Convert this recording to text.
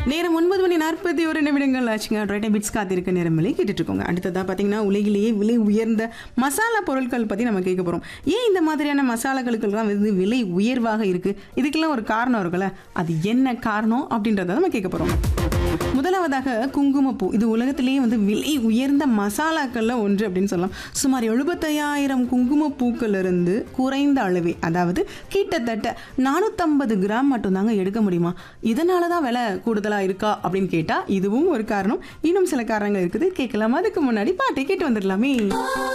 நேரம் ஒன்பது மணி நாற்பத்தி ஒரு நிமிடங்கள் ஆச்சுங்க ரைட்டை பிட்ஸ் காத்திருக்க நேரமலை கேட்டுட்டு இருக்கோங்க அடுத்ததா பார்த்தீங்கன்னா உலகிலேயே விலை உயர்ந்த மசாலா பொருட்கள் பற்றி நம்ம கேட்க போகிறோம் ஏன் இந்த மாதிரியான மசாலாக்களுக்கெல்லாம் வந்து விலை உயர்வாக இருக்கு இதுக்கெல்லாம் ஒரு காரணம் இருக்குல்ல அது என்ன காரணம் அப்படின்றத நம்ம கேட்க போகிறோம் முதலாவதாக குங்குமப்பூ இது உலகத்திலேயே வந்து விலை உயர்ந்த மசாலாக்கள்ல ஒன்று அப்படின்னு சொல்லலாம் சுமார் எழுபத்தையாயிரம் குங்குமப்பூக்கள் இருந்து குறைந்த அளவே அதாவது கிட்டத்தட்ட நானூற்றம்பது கிராம் மட்டும்தாங்க எடுக்க முடியுமா இதனால தான் விலை கூடுதலாக இருக்கா அப்படின்னு கேட்டால் இதுவும் ஒரு காரணம் இன்னும் சில காரணங்கள் இருக்குது கேட்கலாம் அதுக்கு முன்னாடி பாட்டை கேட்டு வந்துடலாமே